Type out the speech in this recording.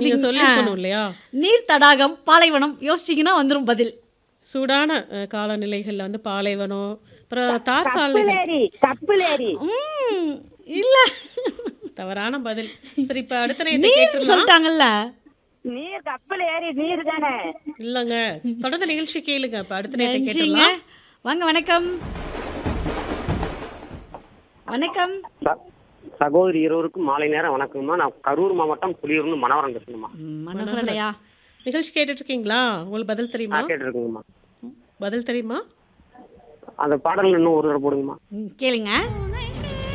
நீங்க சொல்லிருக்கணும் இல்லையா நீர் தடாகம் பாலைவனம் யோசிச்சீங்கன்னா வந்துரும் பதில் சூடான அஹ், காலநிலைகள்ல வந்து பாலைவனம் அப்புறம் தார் சாலைகள் கப்பலேரி கப்பலேரி ம், இல்ல தவறான பதில் சரி இப்ப அடுத்த நேரத்தை நீர் கேட்டுடலாம் சொல்லிட்டாங்கல்ல நீர் கப்பல் ஏரி நீர் தானே இல்லங்க தொடர்ந்து நிகழ்ச்சி கேளுங்க இப்ப அடுத்த நேரத்தை நன்றிங்க கேட்டுடலாம் வாங்க வணக்கம் வணக்கம் ச- சகோதரி இருவருக்கும் மாலை நேரம் வணக்கம்மா நான் கரூர் மாவட்டம் புலியூர்னு மனவரம் பேசணுமா ம், மனோகரனையா நிகழ்ச்சி கேட்டுட்டு இருக்கீங்களா உங்களுக்கு பதில் தெரியுமா கேட்டுருக்குங்கம்மா பதில் தெரியுமா அந்த பாடல் இன்னும் ஒரு தடவை போடுங்கம்மா ம், கேளுங்க